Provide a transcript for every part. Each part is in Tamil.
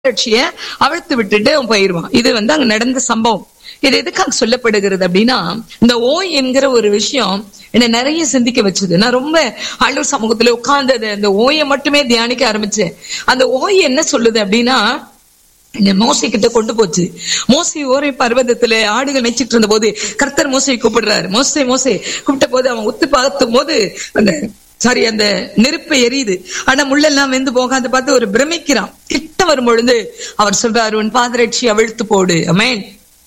பாதரட்சிய அவிழ்த்து விட்டுட்டு அவன் போயிருவான் இது வந்து அங்க நடந்த சம்பவம் இது எதுக்காக சொல்லப்படுகிறது அப்படின்னா இந்த ஓய் என்கிற ஒரு விஷயம் என்ன நிறைய சிந்திக்க வச்சது நான் ரொம்ப ஆண்டவர் சமூகத்துல உட்கார்ந்தது அந்த ஓயை மட்டுமே தியானிக்க ஆரம்பிச்சேன் அந்த ஓய் என்ன சொல்லுது அப்படின்னா இந்த மோசை கிட்ட கொண்டு போச்சு மோசை ஓரை பர்வதத்துல ஆடுகள் மேய்ச்சிட்டு இருந்த போது கர்த்தர் மோசை கூப்பிடுறாரு மோசை மோசை கூப்பிட்ட போது அவன் உத்து பார்த்தும் போது அந்த சாரி அந்த நெருப்பு எரியுது ஆனா முள்ளெல்லாம் வெந்து போகாத பார்த்து ஒரு பிரமிக்கிறான் கிட்ட வரும் பொழுது அவர் சொல்றாரு உன் பாதரட்சி அவிழ்த்து போடு அமேன்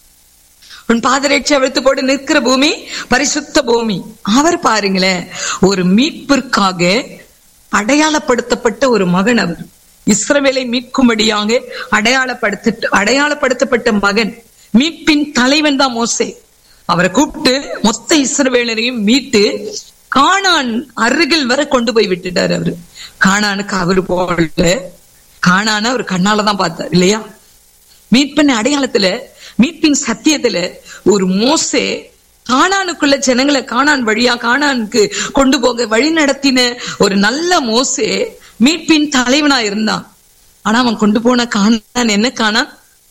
உன் பாதரட்சி அவிழ்த்து போட்டு நிற்கிற பூமி பரிசுத்த பூமி அவர் பாருங்களேன் ஒரு மீட்பிற்காக அடையாளப்படுத்தப்பட்ட ஒரு மகன் அவர் இஸ்ரவேலை மீட்கும்படியாக அடையாளப்படுத்த அடையாளப்படுத்தப்பட்ட மகன் மீட்பின் தலைவன் தான் மோசே அவரை கூப்பிட்டு மொத்த இஸ்ரவேலரையும் மீட்டு காணான் அருகில் வரை கொண்டு போய் விட்டுட்டாரு அவரு காணானுக்கு அவரு போல காணான அவர் கண்ணாலதான் பார்த்தார் இல்லையா மீட்பின் அடையாளத்துல மீட்பின் சத்தியத்துல ஒரு மோசே காணானுக்குள்ள ஜனங்களை காணான் வழியா காணானுக்கு கொண்டு போக வழி நடத்தின ஒரு நல்ல மோசே மீட்பின் தலைவனா இருந்தான் ஆனா அவன் கொண்டு போன காணான் என்ன காணான்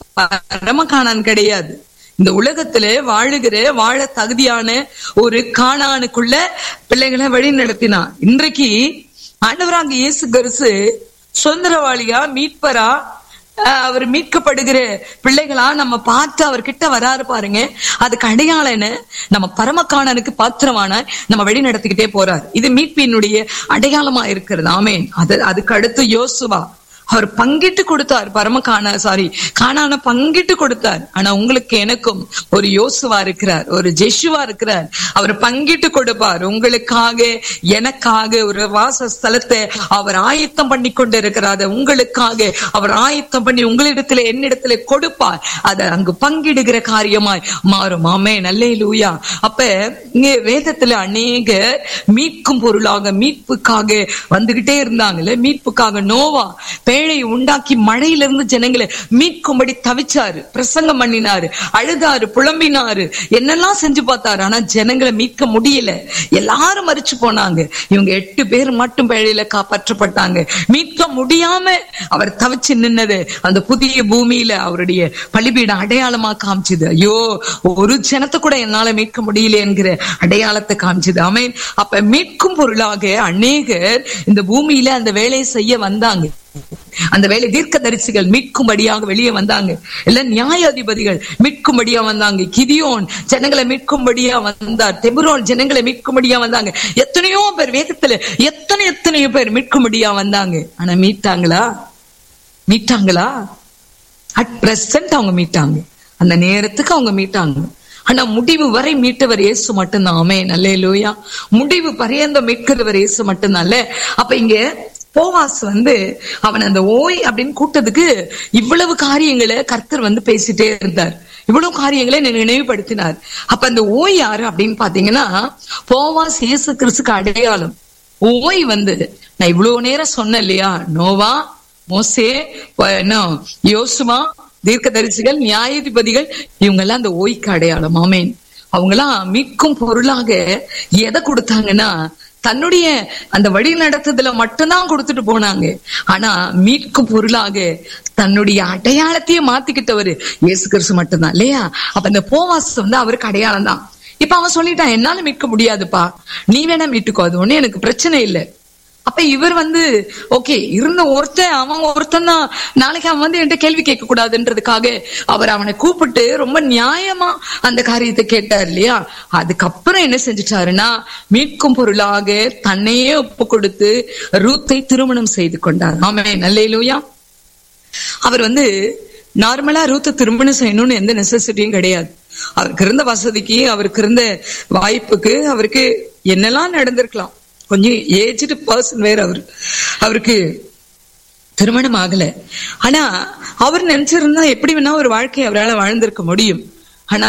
பரம காணான் கிடையாது இந்த உலகத்துல வாழுகிற வாழ தகுதியான ஒரு காணானுக்குள்ள பிள்ளைகளை வழி நடத்தினான் இன்றைக்கு ஆண்டவராங்க இயேசு கருசு சுதந்திரவாளியா மீட்பரா அவர் மீட்கப்படுகிற பிள்ளைகளா நம்ம பார்த்து அவர் கிட்ட வராரு பாருங்க அதுக்கு அடையாளம் என்ன நம்ம பரமக்காணனுக்கு பாத்திரமான நம்ம வழி நடத்திக்கிட்டே போறார் இது மீட்பினுடைய அடையாளமா இருக்கிறது ஆமேன் அது அதுக்கு அடுத்து யோசுவா அவர் பங்கிட்டு கொடுத்தார் பரம காணா சாரி காணான பங்கிட்டு கொடுத்தார் ஆனா உங்களுக்கு எனக்கும் ஒரு யோசுவா இருக்கிறார் ஒரு ஜெஷுவா இருக்கிறார் அவர் பங்கிட்டு கொடுப்பார் உங்களுக்காக எனக்காக ஒரு வாச ஸ்தலத்தை அவர் ஆயத்தம் பண்ணி கொண்டு இருக்கிறார் உங்களுக்காக அவர் ஆயத்தம் பண்ணி உங்களிடத்துல என்னிடத்துல கொடுப்பார் அதை அங்கு பங்கிடுகிற காரியமாய் மாறும் ஆமே நல்லே லூயா அப்ப இங்க வேதத்துல அநேக மீட்கும் பொருளாக மீட்புக்காக வந்துகிட்டே இருந்தாங்கல்ல மீட்புக்காக நோவா பேழை உண்டாக்கி மழையிலிருந்து ஜனங்களை மீட்கும்படி தவிச்சாரு பிரசங்கம் பண்ணினாரு அழுதாரு புலம்பினாரு என்னெல்லாம் செஞ்சு பார்த்தாரு ஆனா ஜனங்களை மீட்க முடியல எல்லாரும் மறிச்சு போனாங்க இவங்க எட்டு பேர் மட்டும் பேழையில காப்பாற்றப்பட்டாங்க மீட்க முடியாம அவர் தவிச்சு நின்னது அந்த புதிய பூமியில அவருடைய பலிபீடம் அடையாளமா காமிச்சுது ஐயோ ஒரு ஜனத்தை கூட என்னால மீட்க முடியல என்கிற அடையாளத்தை காமிச்சுது அமேன் அப்ப மீட்கும் பொருளாக அநேகர் இந்த பூமியில அந்த வேலையை செய்ய வந்தாங்க அந்த வேலை தீர்க்க தரிசிகள் மீட்கும்படியாக வெளியே வந்தாங்க இல்ல நியாயாதிபதிகள் மீட்கும்படியா வந்தாங்க கிதியோன் ஜனங்களை மீட்கும்படியா வந்தார் தெபுரோன் ஜனங்களை மீட்கும்படியா வந்தாங்க எத்தனையோ பேர் வேதத்துல எத்தனை எத்தனையோ பேர் மீட்கும்படியா வந்தாங்க ஆனா மீட்டாங்களா மீட்டாங்களா அட் பிரசன்ட் அவங்க மீட்டாங்க அந்த நேரத்துக்கு அவங்க மீட்டாங்க ஆனா முடிவு வரை மீட்டவர் இயேசு மட்டும்தான் ஆமே நல்ல லோயா முடிவு பரியந்த மீட்கிறவர் இயேசு மட்டும்தான் அப்ப இங்க போவாஸ் வந்து அவன் அந்த ஓய் அப்படின்னு கூட்டத்துக்கு இவ்வளவு காரியங்களை கர்த்தர் வந்து பேசிட்டே இருந்தார் இவ்வளவு காரியங்களை நினைவுபடுத்தினார் அப்ப அந்த ஓய் யாரு அப்படின்னு பாத்தீங்கன்னா போவாஸ் இயேசு கிறிஸ்துக்கு அடையாளம் ஓய் வந்து நான் இவ்வளவு நேரம் சொன்னேன் இல்லையா நோவா மோசே என்ன யோசுமா தீர்க்க தரிசிகள் நியாயாதிபதிகள் இவங்க எல்லாம் அந்த ஓய்க்கு அடையாளம் ஆமேன் அவங்கெல்லாம் மீட்கும் பொருளாக எதை கொடுத்தாங்கன்னா தன்னுடைய அந்த வழி நடத்துதல மட்டும்தான் கொடுத்துட்டு போனாங்க ஆனா மீட்கும் பொருளாக தன்னுடைய அடையாளத்தையே மாத்திக்கிட்டவரு இயேசு கிறிஸ்து மட்டும்தான் இல்லையா அப்ப இந்த போவாஸ் வந்து அவருக்கு அடையாளம் தான் இப்ப அவன் சொல்லிட்டான் என்னால மீட்க முடியாதுப்பா நீ வேணா மீட்டுக்கோ அது ஒண்ணு எனக்கு பிரச்சனை இல்லை அப்ப இவர் வந்து ஓகே இருந்த ஒருத்தன் அவன் ஒருத்தன் தான் நாளைக்கு அவன் வந்து என்கிட்ட கேள்வி கேட்க கூடாதுன்றதுக்காக அவர் அவனை கூப்பிட்டு ரொம்ப நியாயமா அந்த காரியத்தை கேட்டார் இல்லையா அதுக்கப்புறம் என்ன செஞ்சுட்டாருன்னா மீட்கும் பொருளாக தன்னையே ஒப்பு கொடுத்து ரூத்தை திருமணம் செய்து கொண்டார் ஆமே நல்லையிலூயா அவர் வந்து நார்மலா ரூத்தை திருமணம் செய்யணும்னு எந்த நெசசிட்டியும் கிடையாது அவருக்கு இருந்த வசதிக்கு அவருக்கு இருந்த வாய்ப்புக்கு அவருக்கு என்னெல்லாம் நடந்திருக்கலாம் கொஞ்சம் ஏஜ்டு பர்சன் வேற அவரு அவருக்கு திருமணம் ஆகல ஆனா அவர் நினைச்சிருந்தா எப்படி வேணா ஒரு வாழ்க்கை அவரால் வாழ்ந்திருக்க முடியும் ஆனா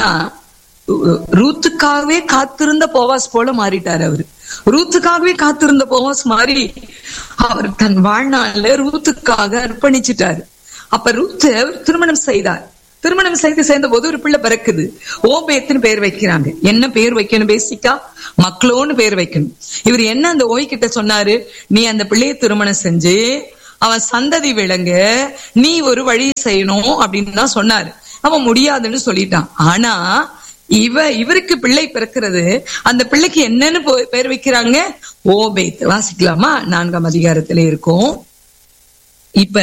ரூத்துக்காகவே காத்திருந்த போவாஸ் போல மாறிட்டார் அவரு ரூத்துக்காகவே காத்திருந்த போவாஸ் மாறி அவர் தன் வாழ்நாள்ல ரூத்துக்காக அர்ப்பணிச்சிட்டாரு அப்ப ரூத்து திருமணம் செய்தார் திருமணம் செய்து சேர்ந்த போது ஒரு பிள்ளை பிறக்குது ஓபேத்துன்னு பேர் வைக்கிறாங்க என்ன பேர் வைக்கணும் பேசிக்கா மக்களோன்னு பேர் வைக்கணும் இவர் என்ன அந்த ஓய் கிட்ட சொன்னாரு நீ அந்த பிள்ளைய திருமணம் செஞ்சு அவன் சந்ததி விளங்க நீ ஒரு வழி செய்யணும் அப்படின்னு தான் சொன்னாரு அவன் முடியாதுன்னு சொல்லிட்டான் ஆனா இவ இவருக்கு பிள்ளை பிறக்கிறது அந்த பிள்ளைக்கு என்னன்னு போ- பேர் வைக்கிறாங்க ஓபேத் வாசிக்கலாமா நான்காம் அதிகாரத்துல இருக்கும் இப்ப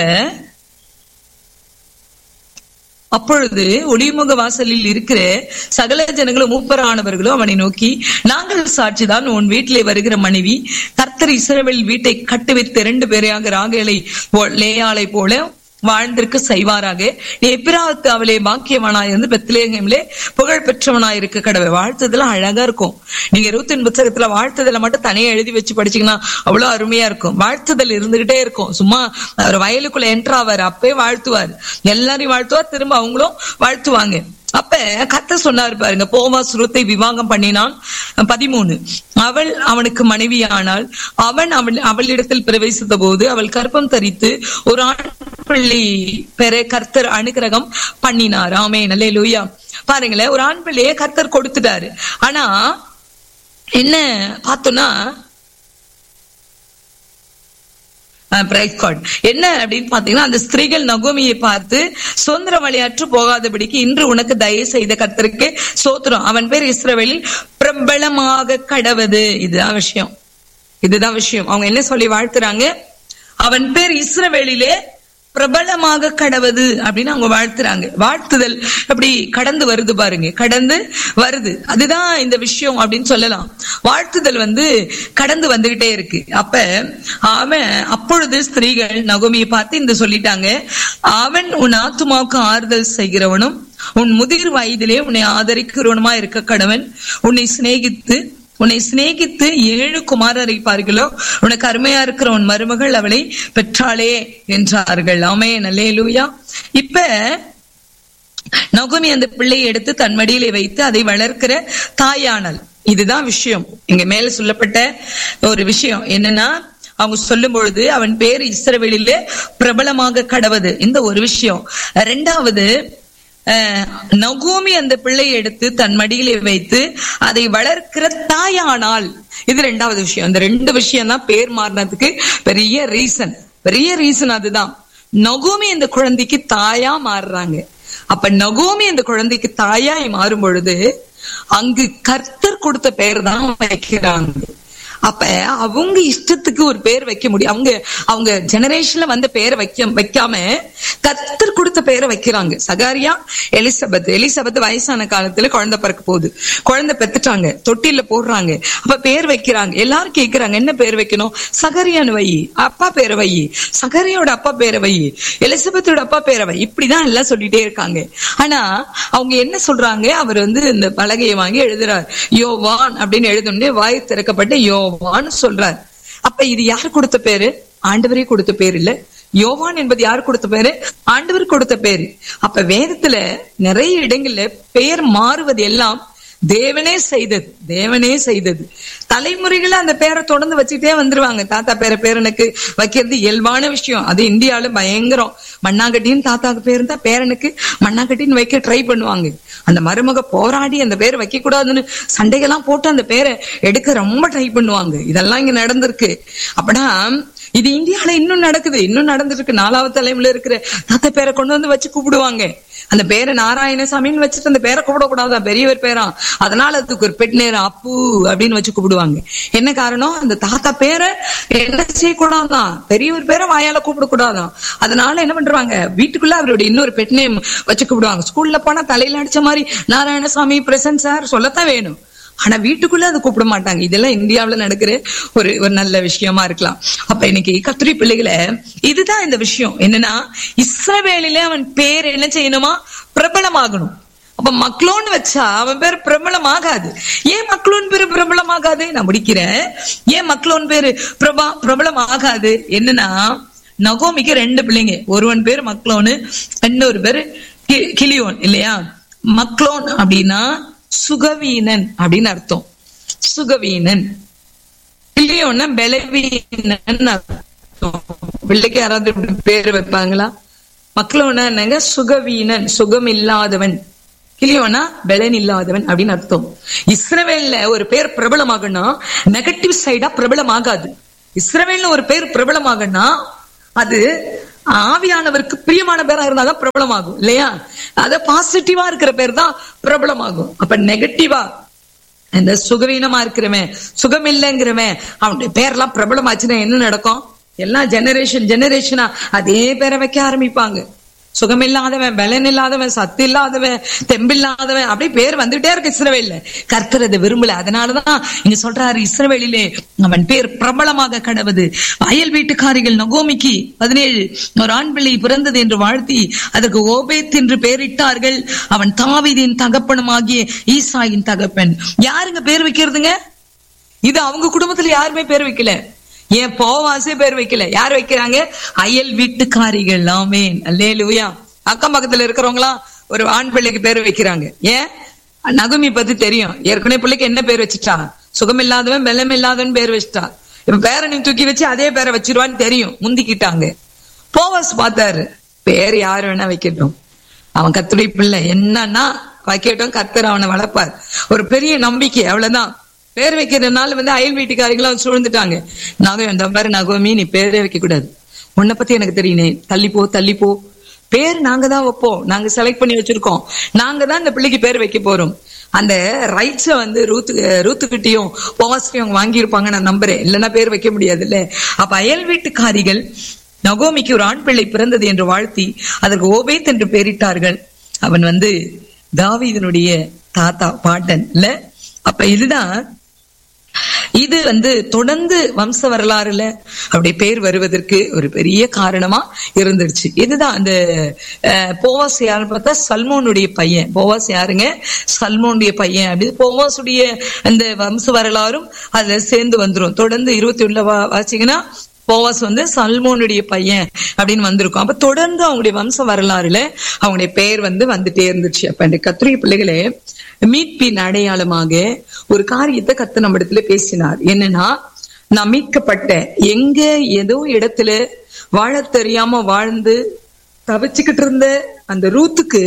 அப்பொழுது ஒளிமுக வாசலில் இருக்கிற சகல ஜனங்களும் மூப்பரானவர்களும் அவனை நோக்கி நாங்கள் சாட்சிதான் உன் வீட்டிலே வருகிற மனைவி கர்த்தர் இஸ்ரவேல் வீட்டை கட்டுவித்த இரண்டு பேரையாக ராகேலை போ- லேயாளை போல வாழ்ந்திருக்க செய்வாராக நீ எப்பிராத்து அவளே பாக்கியவனாய் இருந்து பெத்லேகம்லே புகழ் பெற்றவனாய் இருக்க கடவை வாழ்த்ததெல்லாம் அழகா இருக்கும் நீங்க இருபத்தின் புத்தகத்துல வாழ்த்துதல மட்டும் தனியா எழுதி வச்சு படிச்சீங்கன்னா அவ்வளவு அருமையா இருக்கும் வாழ்த்துதல் இருந்துகிட்டே இருக்கும் சும்மா அவர் வயலுக்குள்ள என்ட்ரு ஆவார் அப்பே வாழ்த்துவார் எல்லாரையும் வாழ்த்துவார் திரும்ப அவங்களும் வாழ்த்துவாங்க அப்ப கத்த சொன்னார் பாருங்க போவா சுருத்தை விவாகம் பண்ணினான் பதிமூணு அவள் அவனுக்கு மனைவியானாள் அவன் அவள் அவளிடத்தில் பிரவேசித்த போது அவள் கற்பம் தரித்து ஒரு ஆண் பிள்ளை பெற கர்த்தர் அனுகிரகம் பண்ணினார் ஆமே நல்லே லூயா பாருங்களேன் ஒரு ஆண் பிள்ளைய கர்த்தர் கொடுத்துட்டாரு ஆனா என்ன பார்த்தோம்னா பிரைஸ் கார்ட் என்ன அப்படின்னு பாத்தீங்கன்னா அந்த ஸ்திரீகள் நகோமியை பார்த்து சுதந்திர வழியாற்று போகாதபடிக்கு இன்று உனக்கு தயவு செய்த கர்த்தருக்கு சோத்திரம் அவன் பேர் இஸ்ரவேலில் பிரபலமாக கடவது இதுதான் விஷயம் இதுதான் விஷயம் அவங்க என்ன சொல்லி வாழ்த்துறாங்க அவன் பேர் இஸ்ரவேலிலே பிரபலமாக கடவது அப்படின்னு அவங்க வாழ்த்துறாங்க வாழ்த்துதல் அப்படி கடந்து வருது பாருங்க கடந்து வருது அதுதான் இந்த விஷயம் அப்படின்னு சொல்லலாம் வாழ்த்துதல் வந்து கடந்து வந்துகிட்டே இருக்கு அப்ப அவன் அப்பொழுது ஸ்திரீகள் நகோமியை பார்த்து இந்த சொல்லிட்டாங்க அவன் உன் ஆத்துமாவுக்கு ஆறுதல் செய்கிறவனும் உன் முதிர் வயதிலே உன்னை ஆதரிக்கிறவனுமா இருக்க கடவன் உன்னை சிநேகித்து உன்னை சிநேகித்து ஏழு குமாரரை பார்களோ உனக்கு அருமையா இருக்கிற உன் மருமகள் அவளை பெற்றாளே என்றார்கள் ஆமே நல்லே லூயா இப்ப நகுமி அந்த பிள்ளையை எடுத்து தன் மடியிலே வைத்து அதை வளர்க்கிற தாயானல் இதுதான் விஷயம் இங்க மேல சொல்லப்பட்ட ஒரு விஷயம் என்னன்னா அவங்க சொல்லும் பொழுது அவன் பேர் இஸ்ரவேலிலே பிரபலமாக கடவது இந்த ஒரு விஷயம் ரெண்டாவது அஹ், நகோமி அந்த பிள்ளையை எடுத்து தன் மடியிலே வைத்து அதை வளர்க்கிற தாயானால் இது ரெண்டாவது விஷயம் இந்த ரெண்டு விஷயம் தான் பேர் மாறினதுக்கு பெரிய ரீசன் பெரிய ரீசன் அதுதான் நகோமி இந்த குழந்தைக்கு தாயா மாறுறாங்க அப்ப நகோமி அந்த குழந்தைக்கு தாயாய் மாறும் பொழுது அங்கு கர்த்தர் கொடுத்த பெயர் தான் வைக்கிறாங்க அப்ப அவங்க இஷ்டத்துக்கு ஒரு பேர் வைக்க முடியும் அவங்க அவங்க ஜெனரேஷன்ல வந்த பேரை வைக்க வைக்காம கர்த்தர் கொடுத்த பேரை வைக்கிறாங்க சகாரியா எலிசபெத் எலிசபெத் வயசான காலத்துல குழந்தை பிறக்க போகுது குழந்தை பெத்துட்டாங்க தொட்டில போடுறாங்க அப்ப பேர் வைக்கிறாங்க எல்லாரும் கேக்குறாங்க என்ன பேர் வைக்கணும் சகரியான்னு வை அப்பா பேரை வை சகரியோட அப்பா பேரை வை எலிசபெத்தோட அப்பா பேரை வை இப்படிதான் எல்லாம் சொல்லிட்டே இருக்காங்க ஆனா அவங்க என்ன சொல்றாங்க அவர் வந்து இந்த பலகையை வாங்கி எழுதுறார் யோவான் அப்படின்னு எழுதுனே வாய் திறக்கப்பட்டு யோவான்னு சொல்றார் அப்ப இது யார் கொடுத்த பேரு ஆண்டவரே கொடுத்த பேர் இல்ல யோவான் என்பது யார் கொடுத்த பேரு ஆண்டவர் கொடுத்த பேரு அப்ப வேதத்துல நிறைய இடங்கள்ல பெயர் மாறுவது எல்லாம் தேவனே செய்தது தேவனே செய்தது தலைமுறைகளை அந்த பேரை தொடர்ந்து வச்சுட்டே வந்துருவாங்க தாத்தா பேர பேரனுக்கு வைக்கிறது இயல்பான விஷயம் அது இந்தியால பயங்கரம் மண்ணாங்கட்டின்னு தாத்தாக்கு பேர் இருந்தா பேரனுக்கு மண்ணாங்கட்டின்னு வைக்க ட்ரை பண்ணுவாங்க அந்த மருமக போராடி அந்த பேரை வைக்க கூடாதுன்னு சண்டைகள்லாம் போட்டு அந்த பேரை எடுக்க ரொம்ப ட்ரை பண்ணுவாங்க இதெல்லாம் இங்க நடந்திருக்கு அப்படா இது இந்தியால இன்னும் நடக்குது இன்னும் நடந்துட்டு இருக்கு நாலாவது தலைமுறையில இருக்கிற தாத்தா பேரை கொண்டு வந்து வச்சு கூப்பிடுவாங்க அந்த பேரை நாராயணசாமின்னு வச்சுட்டு அந்த பேரை கூப்பிடக்கூடாதான் பெரியவர் பேரா அதனால அதுக்கு ஒரு பெட் நேரம் அப்பு அப்படின்னு வச்சு கூப்பிடுவாங்க என்ன காரணம் அந்த தாத்தா பேரை என்ன செய்யக்கூடாதான் பெரியவர் பேரை வாயால கூப்பிடக்கூடாதான் அதனால என்ன பண்றாங்க வீட்டுக்குள்ள அவருடைய இன்னொரு பெட் நேம் வச்சு கூப்பிடுவாங்க ஸ்கூல்ல போனா தலையில அடிச்ச மாதிரி நாராயணசாமி பிரசன்ட் சார் சொல்லத்தான் வேணும் ஆனா வீட்டுக்குள்ள அதை கூப்பிட மாட்டாங்க இதெல்லாம் இந்தியாவுல நடக்கிற ஒரு ஒரு நல்ல விஷயமா இருக்கலாம் அப்ப இன்னைக்கு கத்திரி பிள்ளைகளை இதுதான் இந்த விஷயம் என்னன்னா இஸ்ரவேலில அவன் பேர் என்ன செய்யணுமா பிரபலமாகணும் அப்ப மக்களோன்னு வச்சா அவன் பேர் பிரபலம் ஆகாது ஏன் மக்களோன் பேரு பிரபலம் ஆகாது நான் முடிக்கிறேன் ஏன் மக்களோன் பேரு பிரபா பிரபலம் ஆகாது என்னன்னா நகோமிக்கு ரெண்டு பிள்ளைங்க ஒருவன் பேர் மக்களோனு இன்னொரு பேரு கி- கிளியோன் இல்லையா மக்களோன் அப்படின்னா சுகவீனன் அப்படின்னு அர்த்தம் சுகவீனன் இல்லையோன்னா பலவீனன் அர்த்தம் பிள்ளைக்கு யாராவது இப்படி பேர் வைப்பாங்களா மக்களோன்னா என்னங்க சுகவீனன் சுகம் இல்லாதவன் கிளியோனா பலன் இல்லாதவன் அப்படின்னு அர்த்தம் இஸ்ரவேல்ல ஒரு பேர் பிரபலமாகனா நெகட்டிவ் சைடா பிரபலமாகாது இஸ்ரவேல்ல ஒரு பேர் பிரபலமாகனா அது ஆவியானவருக்கு பிரியமான பேரா இருந்தாதான் பிரபலமாகும் இல்லையா அத பாசிட்டிவா இருக்கிற பேர் தான் பிரபலமாகும் அப்ப நெகட்டிவா இந்த சுகவீனமா இருக்கிறவன் சுகம் இல்லைங்கிறவன் அவனுடைய பேர்லாம் பிரபலமாச்சுன்னா என்ன நடக்கும் எல்லாம் ஜெனரேஷன் ஜெனரேஷனா அதே பேரை வைக்க ஆரம்பிப்பாங்க சுகம் இல்லாதவன் பலன் இல்லாதவன் சத்து இல்லாதவன் தெம்பில்லாதவன் அப்படியே பேர் வந்துட்டே இருக்கு இஸ்ரவேல்ல கர்த்தர் அதை விரும்பல அதனாலதான் இங்க சொல்றாரு இஸ்ரவேலிலே அவன் பேர் பிரபலமாக கடவுது அயல் வீட்டுக்காரிகள் நகோமிக்கு பதினேழு ஒரு ஆண் பிள்ளை பிறந்தது என்று வாழ்த்தி அதற்கு ஓபேத் என்று பெயரிட்டார்கள் அவன் தாவீதின் தகப்பனுமாகிய ஈசாயின் தகப்பன் யாருங்க பேர் வைக்கிறதுங்க இது அவங்க குடும்பத்துல யாருமே பேர் வைக்கல ஏன் போவாசே பேர் வைக்கல யார் வைக்கிறாங்க அயல் வீட்டுக்காரிகள் ஆமேன் அல்லேலூயா அக்கம் பக்கத்துல இருக்கிறவங்களாம் ஒரு ஆண் பிள்ளைக்கு பேர் வைக்கிறாங்க ஏன் நகுமி பத்தி தெரியும் ஏற்கனவே பிள்ளைக்கு என்ன பேர் வச்சுட்டா சுகம் இல்லாதவன் வெள்ளம் இல்லாதவன் பேர் வச்சுட்டா இப்ப பேரனை தூக்கி வச்சு அதே பேரை வச்சிருவான்னு தெரியும் முந்திக்கிட்டாங்க போவாஸ் பார்த்தாரு பேர் யாரு வேணா வைக்கட்டும் அவன் கத்துடைய பிள்ளை என்னன்னா வைக்கட்டும் கத்தர் அவனை வளர்ப்பார் ஒரு பெரிய நம்பிக்கை அவ்வளவுதான் பேர் வைக்கிறதுனால வந்து அயல் வீட்டுக்காரிகளும் சூழ்ந்துட்டாங்க நாங்க அந்த மாதிரி நகோமி நீ பேரே வைக்க கூடாது உன்னை பத்தி எனக்கு தெரியுனே தள்ளி போ தள்ளி போ பேர் நாங்க தான் வைப்போம் நாங்க செலக்ட் பண்ணி வச்சிருக்கோம் நாங்க தான் இந்த பிள்ளைக்கு பேர் வைக்க போறோம் அந்த ரைட்ஸ வந்து ரூத்து ரூத்துக்கிட்டையும் போவாஸ்டையும் வாங்கியிருப்பாங்க நான் நம்புறேன் இல்லைன்னா பேர் வைக்க முடியாது இல்ல அப்ப அயல் வீட்டுக்காரிகள் நகோமிக்கு ஒரு ஆண் பிள்ளை பிறந்தது என்று வாழ்த்தி அதற்கு ஓபேத் என்று பெயரிட்டார்கள் அவன் வந்து தாவீதனுடைய தாத்தா பாட்டன் இல்ல அப்ப இதுதான் இது வந்து தொடர்ந்து வம்ச வரலாறுல அப்படி பேர் வருவதற்கு ஒரு பெரிய காரணமா இருந்துருச்சு இதுதான் அந்த போவாஸ் யாருன்னு பார்த்தா சல்மோனுடைய பையன் போவாஸ் யாருங்க சல்மோனுடைய பையன் அப்படி போவாசுடைய அந்த வம்ச வரலாறும் அதுல சேர்ந்து வந்துரும் தொடர்ந்து இருபத்தி உள்ள வாசிங்கன்னா போவாஸ் வந்து சல்மோனுடைய பையன் அப்படின்னு வந்திருக்கும் அப்ப தொடர்ந்து அவங்களுடைய வம்ச வரலாறுல அவங்களுடைய பெயர் வந்து வந்துட்டே இருந்துச்சு அப்ப இந்த கத்திரிய பிள்ளைகளே மீட்பின் அடையாளமாக ஒரு காரியத்தை கத்து நம்ம இடத்துல பேசினார் என்னன்னா நான் மீட்கப்பட்டேன் எங்க ஏதோ இடத்துல வாழ தெரியாம வாழ்ந்து தவிச்சுக்கிட்டு இருந்த அந்த ரூத்துக்கு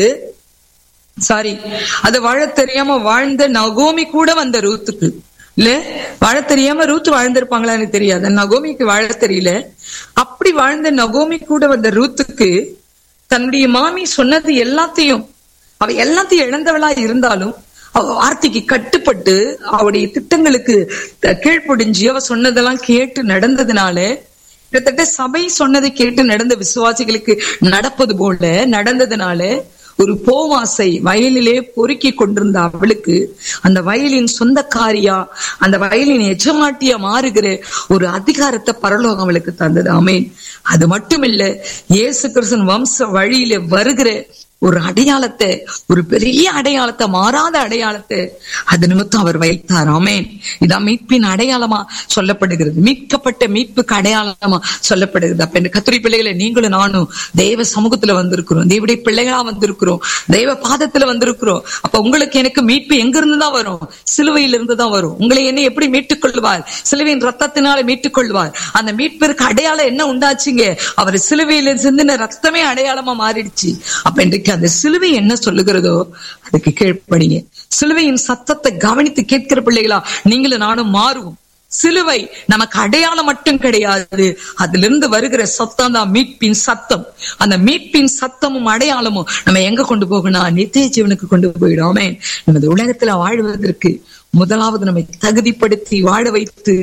சாரி அத வாழ தெரியாம வாழ்ந்த நகோமி கூட வந்த ரூத்துக்கு இல்ல வாழ தெரியாம ரூத் வாழ்ந்திருப்பாங்களா எனக்கு தெரியாது நகோமிக்கு வாழ தெரியல அப்படி வாழ்ந்த நகோமி கூட வந்த ரூத்துக்கு தன்னுடைய மாமி சொன்னது எல்லாத்தையும் அவ எல்லாத்தையும் இழந்தவளா இருந்தாலும் அவ வார்த்தைக்கு கட்டுப்பட்டு அவருடைய திட்டங்களுக்கு கீழ்ப்படிஞ்சு அவ சொன்னதெல்லாம் கேட்டு நடந்ததுனால கிட்டத்தட்ட சபை சொன்னதை கேட்டு நடந்த விசுவாசிகளுக்கு நடப்பது போல நடந்ததுனால ஒரு போவாசை வயலிலே பொறுக்கி கொண்டிருந்த அவளுக்கு அந்த வயலின் சொந்தக்காரியா அந்த வயலின் எஜமாட்டியா மாறுகிற ஒரு அதிகாரத்தை பரலோகம் அவளுக்கு தந்தது ஆமேன் அது மட்டுமில்ல இயேசு கிருஷ்ணன் வம்ச வழியில வருகிற ஒரு அடையாளத்தை ஒரு பெரிய அடையாளத்தை மாறாத அடையாளத்தை அது நிமித்தம் அவர் வைத்தார் ஆமேன் இதான் மீட்பின் அடையாளமா சொல்லப்படுகிறது மீட்கப்பட்ட மீட்புக்கு அடையாளமா சொல்லப்படுகிறது அப்ப இந்த கத்திரி பிள்ளைகளை நீங்களும் நானும் தெய்வ சமூகத்துல வந்திருக்கிறோம் தேவடைய பிள்ளைகளா வந்திருக்கிறோம் தெய்வ பாதத்துல வந்திருக்கிறோம் அப்ப உங்களுக்கு எனக்கு மீட்பு எங்க இருந்து தான் வரும் சிலுவையில இருந்து தான் வரும் உங்களை என்ன எப்படி மீட்டுக் கொள்வார் சிலுவையின் ரத்தத்தினால மீட்டுக் கொள்வார் அந்த மீட்பிற்கு அடையாளம் என்ன உண்டாச்சுங்க அவர் சிலுவையில சிந்தின ரத்தமே அடையாளமா மாறிடுச்சு அப்ப இன்றைக்கு அந்த சிலுவை என்ன சொல்லுகிறதோ அதுக்கு கீழ்ப்படிங்க சிலுவையின் சத்தத்தை கவனித்து கேட்கிற பிள்ளைகளா நீங்களும் நானும் மாறுவோம் சிலுவை நமக்கு அடையாளம் மட்டும் கிடையாது அதுல இருந்து வருகிற சத்தம் தான் மீட்பின் சத்தம் அந்த மீட்பின் சத்தமும் அடையாளமும் நம்ம எங்க கொண்டு போகணும் நித்திய ஜீவனுக்கு கொண்டு போயிடாமே நமது உலகத்துல வாழ்வதற்கு முதலாவது நம்மை தகுதிப்படுத்தி வாழ வைத்து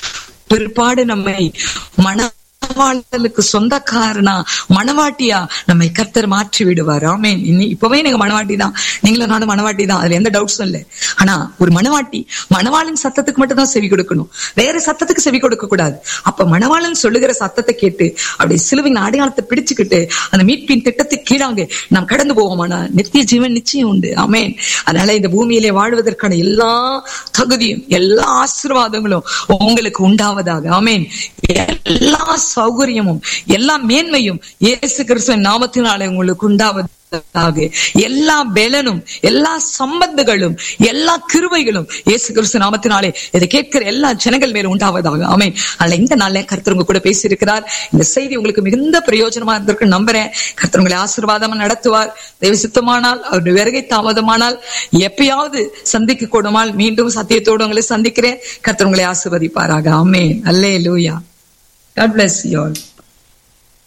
பிற்பாடு நம்மை மன மணவாளனுக்கு சொந்தக்காரனா மணவாட்டியா நம்மை கர்த்தர் மாற்றி விடுவார் ஆமேன் இன்னி இப்பவே நீங்க மணவாட்டி தான் நீங்களும் நானும் மணவாட்டி தான் அதுல எந்த டவுட்ஸும் இல்லை ஆனா ஒரு மணவாட்டி மணவாளன் சத்தத்துக்கு மட்டும் தான் செவி கொடுக்கணும் வேற சத்தத்துக்கு செவி கொடுக்க கூடாது அப்ப மணவாளன் சொல்லுகிற சத்தத்தை கேட்டு அப்படி சிலுவின் அடையாளத்தை பிடிச்சுக்கிட்டு அந்த மீட்பின் திட்டத்துக்கு கீழாங்க நாம் கடந்து போவோமானா நித்திய ஜீவன் நிச்சயம் உண்டு ஆமேன் அதனால இந்த பூமியிலே வாழ்வதற்கான எல்லா தகுதியும் எல்லா ஆசீர்வாதங்களும் உங்களுக்கு உண்டாவதாக ஆமேன் எல்லா சௌகரியமும் எல்லா மேன்மையும் இயேசு கிறிஸ்துவின் நாமத்தினாலே உங்களுக்கு உண்டாவது எல்லா பெலனும் எல்லா சம்பந்தங்களும் எல்லா கிருவைகளும் இயேசு கிறிஸ்து நாமத்தினாலே இதை கேட்கிற எல்லா ஜனங்கள் மேல உண்டாவதாக ஆமே அதனால இந்த நாள்ல கர்த்தர் உங்க கூட பேசியிருக்கிறார் இந்த செய்தி உங்களுக்கு மிகுந்த பிரயோஜனமா இருந்திருக்கு நம்புறேன் கர்த்தர் உங்களை ஆசீர்வாதமா நடத்துவார் தெய்வ சித்தமானால் அவருடைய வருகை தாமதமானால் எப்பயாவது சந்திக்க கூடுமால் மீண்டும் சத்தியத்தோடு உங்களை சந்திக்கிறேன் கர்த்தர் உங்களை ஆசீர்வதிப்பாராக ஆமே அல்லே லூயா God bless you all.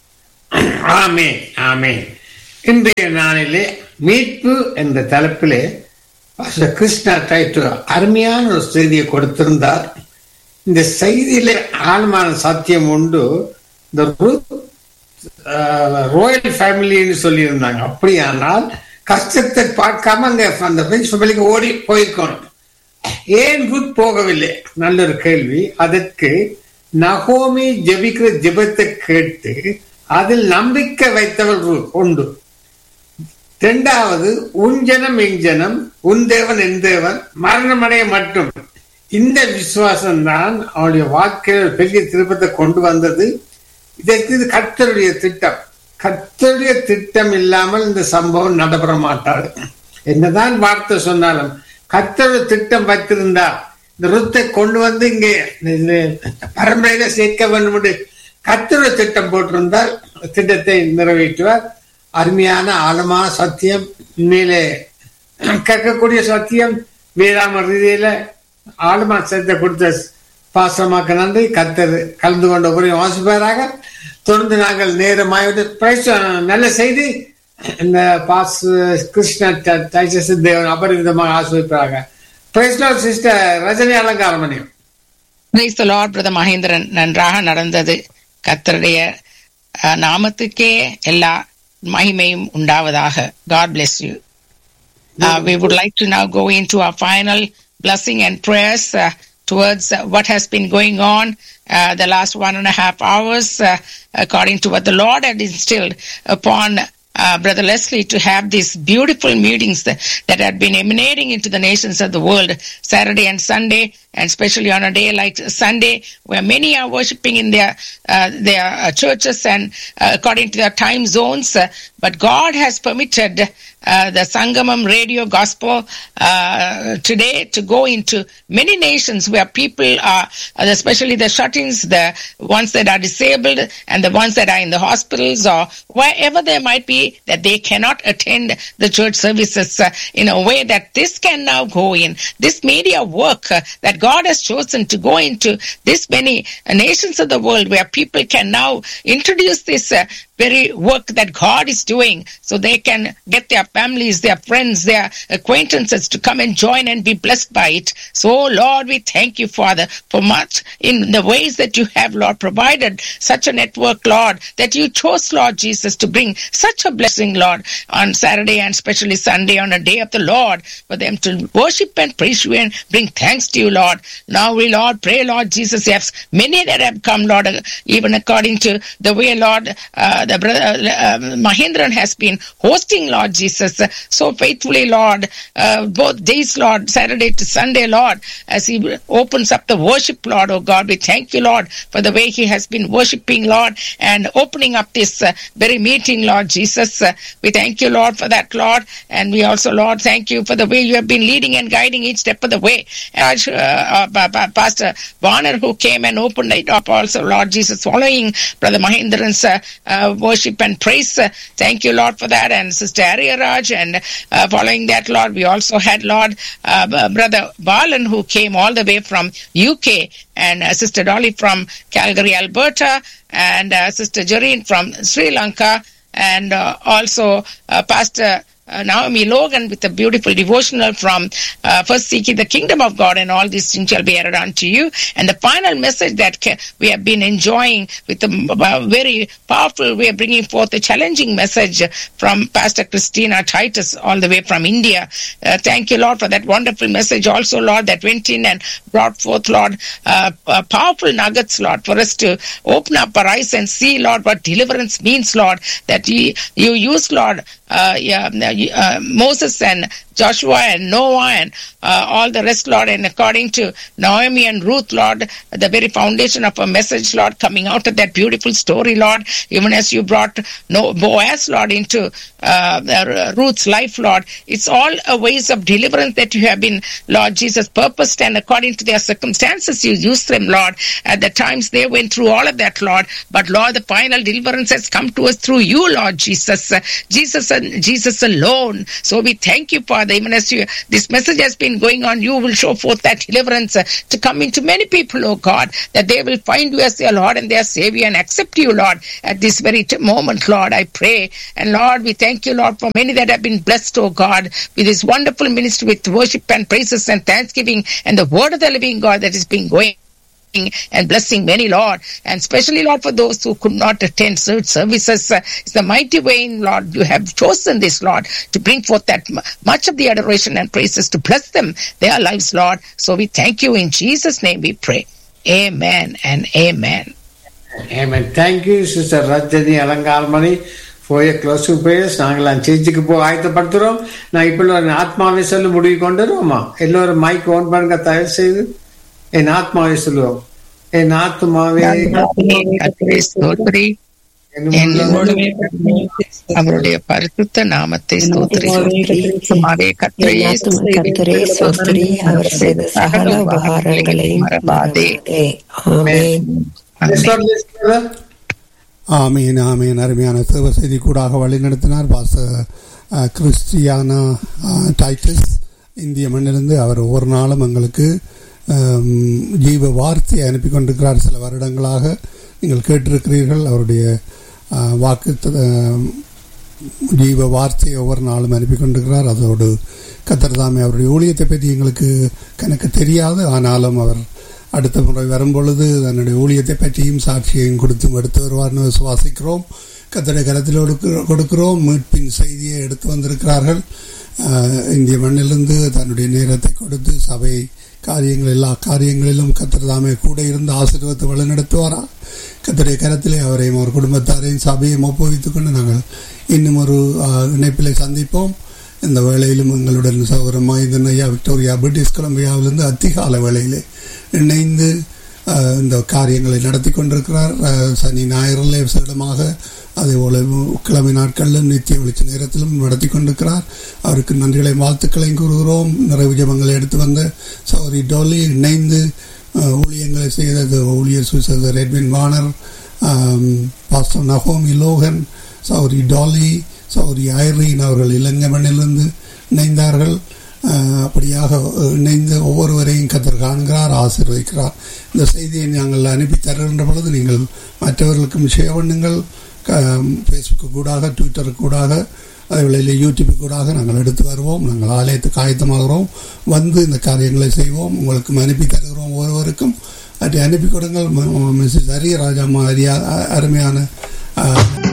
ஆமே ஆமே இன்றைய நாளிலே மீட்பு என்ற தலைப்பிலே பாஸ்டர் கிருஷ்ணா டைட்டு அருமையான ஒரு செய்தியை கொடுத்திருந்தார் இந்த செய்தியிலே ஆழமான சத்தியம் உண்டு இந்த ரோயல் ஃபேமிலின்னு சொல்லியிருந்தாங்க அப்படியானால் கஷ்டத்தை பார்க்காம அங்க அந்த ஃபேமிலிக்கு ஓடி போயிருக்கணும் ஏன் ரூத் போகவில்லை நல்ல ஒரு கேள்வி அதற்கு நகோமி ஜெபிக்கிற ஜெபத்தை கேட்டு அதில் நம்பிக்கை வைத்தவள் ரூத் உண்டு இரண்டாவது உன் ஜனம் என் ஜனம் உன் தேவன் என் தேவன் மரணமடைய மட்டும் இந்த விசுவாசம் தான் அவனுடைய வாழ்க்கையில் பெரிய திருப்பத்தை கொண்டு வந்தது இதற்கு இது கர்த்தருடைய திட்டம் கர்த்தருடைய திட்டம் இல்லாமல் இந்த சம்பவம் நடைபெற மாட்டாது என்னதான் வார்த்தை சொன்னாலும் கர்த்தருடைய திட்டம் வைத்திருந்தா இந்த ருத்தை கொண்டு வந்து இங்கே பரம்பரையில சேர்க்க வேண்டும் என்று கர்த்தருடைய திட்டம் போட்டிருந்தால் திட்டத்தை நிறைவேற்றுவார் அருமையான ஆழமான சத்தியம் உண்மையிலே கேட்கக்கூடிய சத்தியம் வேதாம ரீதியில ஆழமான சத்தியத்தை கொடுத்த பாசமாக்க நன்றி கத்தர் கலந்து கொண்ட உரை வாசிப்பாராக தொடர்ந்து நாங்கள் நேரமாய் நல்ல செய்தி இந்த பாஸ் கிருஷ்ண டைசஸ் தேவன் அபரிவிதமாக ஆசிரிப்பாராக sister Rajini Alangaramaniam praise the lord brother Mahendran நன்றாக நடந்தது கத்தருடைய நாமத்துக்கே எல்லா மகிமையும் உண்டாவதாக God bless you we would like to now go into our final blessing and prayers uh, towards uh, what has been going on uh, the last one and a half hours according to what the lord had instilled upon uh, Brother Leslie, to have these beautiful meetings that, that had been emanating into the nations of the world, Saturday and Sunday, and especially on a day like Sunday, where many are worshiping in their uh, their uh, churches and according to their time zones. but God has permitted the Sangamam radio gospel today to go into many nations where people are, especially the shut-ins, the ones that are disabled, and the ones that are in the hospitals or wherever they might be, that they cannot attend the church services in a way that this can now go in. This media work that God has chosen to go into this many nations of the world where people can now introduce this uh, very work that God is doing so they can get their families, their friends, their acquaintances to come and join and be blessed by it. So, Lord, we thank you, Father, for much in the ways that you have, Lord, provided such a network, Lord, that you chose, Lord Jesus, to bring such a blessing, Lord, on Saturday and especially Sunday on a day of the Lord for them to worship and praise you and bring thanks to you, Lord. Now we, Lord, pray, Lord Jesus, yes, many that have come, Lord, even according to the way, Lord, uh, the brother uh, Mahindran has been hosting, Lord Jesus, uh, so faithfully, Lord, both days, Lord, Saturday to Sunday, Lord, as he opens up the worship, Lord, oh God, we thank you, Lord, for the way he has been worshiping, Lord, and opening up this very meeting, Lord Jesus. we thank you, Lord, for that, Lord, and we also, Lord, thank you for the way you have been leading and guiding each step of the way. And, Pastor Warner, who came and opened it up also, Lord Jesus, following Brother Mahindran's uh, worship and praise. Uh, thank you, Lord, for that. And Sister Arya Raj. And uh, following that, Lord, we also had Lord Brother Balan, who came all the way from UK, and Sister Dolly from Calgary, Alberta, and Sister Jareen from Sri Lanka, and also Pastor uh, Naomi Logan with a beautiful devotional from uh, First Seeking the Kingdom of God, and all these things shall be added unto you. And the final message that ca- we have been enjoying with a uh, very powerful way of bringing forth a challenging message from Pastor Christina Titus, all the way from India. thank you, Lord, for that wonderful message. Also, Lord, that went in and brought forth, Lord, powerful nuggets, Lord, for us to open up our eyes and see, Lord, what deliverance means, Lord, that you, you use, Lord, yeah, uh, Moses and Joshua and Noah and uh, all the rest, Lord, and according to Naomi and Ruth, Lord, the very foundation of a message, Lord, coming out of that beautiful story, Lord, even as you brought no, Boaz, Lord, into uh, Ruth's life, Lord, it's all a ways of deliverance that you have been, Lord Jesus, purposed, and according to their circumstances, you used them, Lord. At the times they went through all of that, Lord, but Lord, the final deliverance has come to us through you, Lord Jesus, Jesus and Jesus alone. So we thank you, Father Father, even as you, this message has been going on, you will show forth that deliverance uh, to come into many people, oh God, that they will find you as their Lord and their Savior and accept you, Lord, at this very t- moment, Lord, I pray. And Lord, we thank you, Lord, for many that have been blessed, oh God, with this wonderful ministry with worship and praises and thanksgiving and the word of the living God that is being going and blessing many, Lord, and especially, Lord, for those who could not attend church services. Uh, it's the mighty way in, Lord, you have chosen this, Lord, to bring forth that mu- much of the adoration and praises to bless them, their lives, Lord. So we thank you in Jesus' name we pray. Amen and amen. Amen. Thank you, Sister Rajani Alangarmani, for your closing prayers. நாங்களாம் சேர்ச்சுக்கு போக ஆயத்தப்படுத்துறோம் நான் இப்போ ஒரு ஆத்மாவை சொல்லி முடிவு கொண்டு வருவோமா எல்லோரும் மைக் ஓன் பண்ணுங்க தயவு செய்து என் ஆத்மாவை சொல்லுவோம் என் ஆத்மாவே கர்த்தரை ஸ்தோத்திரி என்னோடுமே அவருடைய பரிசுத்த நாமத்தை ஸ்தோத்திரி சும்மாவே கர்த்தரை என் ஆத்துமா கர்த்தரே சோஸ்திரி அவர் செய்த சகல உபகாரங்களையும் மறவாதே மறவாதே. ஆமென் Let's not listen to them. ஆமீன் ஆமீன் அருமையான சேவ செய்தி கூடாக வழிநடத்தினார் பாச அஹ், கிறிஸ்டியானா அஹ், டைட்டஸ் இந்திய மண்ணிலிருந்து அவர் ஒவ்வொரு நாளும் எங்களுக்கு அம், ஜீவ வார்த்தையை அனுப்பி கொண்டிருக்கிறார் சில வருடங்களாக நீங்கள் கேட்டிருக்கிறீர்கள் அவருடைய அஹ், வாக்கு அஹ், ஜீவ வார்த்தையை ஒவ்வொரு நாளும் அனுப்பி கொண்டிருக்கிறார் அதோடு கத்தர்தாமே அவருடைய ஊழியத்தை பற்றி எங்களுக்கு கணக்கு தெரியாது ஆனாலும் அவர் அடுத்த முறை வரும்பொழுது தன்னுடைய ஊழியத்தை பற்றியும் சாட்சியையும் கொடுத்தும் எடுத்து வருவார்னு விசுவாசிக்கிறோம் கத்தருடைய கரத்தில் கொடுக்க- கொடுக்கிறோம் மீட்பின் செய்தியை எடுத்து வந்திருக்கிறார்கள் ஆஹ், இந்திய மண்ணிலிருந்து தன்னுடைய நேரத்தை கொடுத்து சபை காரியங்கள் எல்லா காரியங்களிலும் கத்தர் தாமே கூட இருந்து ஆசீர்வத்தை வழிநடத்துவாரா கத்தருடைய கரத்திலே அவரையும் ஒரு குடும்பத்தாரையும் சபையும் ஒப்புவித்துக் கொண்டு நாங்கள் இன்னும் ஒரு ஆஹ், இணைப்பிலே சந்திப்போம் இந்த வேளையிலும் எங்களுடன் சௌரம் மைந்தன் ஐயா விக்டோரியா பிரிட்டிஷ் கொலம்பியாவிலிருந்து அதிகால வேளையிலே இணைந்து ஆஹ், இந்த காரியங்களை நடத்தி கொண்டிருக்கிறார் ஆஹ், சனி ஞாயிறிலே விசேடமாக அதே போல கிழமை நாட்களிலும் நித்திய வெளிச்ச நேரத்திலும் நடத்தி கொண்டிருக்கிறார் அவருக்கு நன்றிகளையும் வாழ்த்துக்களையும் கூறுகிறோம் நிறைவு ஜபங்களை எடுத்து வந்த சௌரி டோலி இணைந்து ஆஹ், ஊழியங்களை செய்தது ஊழியர் சுசர் எட்வின் வானர் பாஸ்டர் நகோமி Logan Sowri Dolly Sowri Irene அவர்கள் இலங்கை மண்ணிலிருந்து இணைந்தார்கள் ஆஹ், அப்படியாக இணைந்து ஒவ்வொருவரையும் கத்தர் காண்கிறார் ஆசீர்வதிக்கிறார் இந்த செய்தியை நாங்கள் அனுப்பி தருகின்ற பொழுது நீங்கள் மற்றவர்களுக்கும் ஷேர் பண்ணுங்கள் ஃபேஸ்புக்கு கூடாக ட்விட்டருக்கு கூடாக அதே வேளையில் யூடியூப் கூடாக நாங்கள் எடுத்து வருவோம் நாங்கள் ஆலயத்துக்கு ஆயத்தமாகிறோம் வந்து இந்த காரியங்களை செய்வோம் உங்களுக்கு அனுப்பி தருகிறோம் ஒவ்வொருவருக்கும் அதை அனுப்பி கொடுங்கள் மிஸ்ஸஸ் ஹரி ராஜாமா அரியா அருமையான ஆஹ்,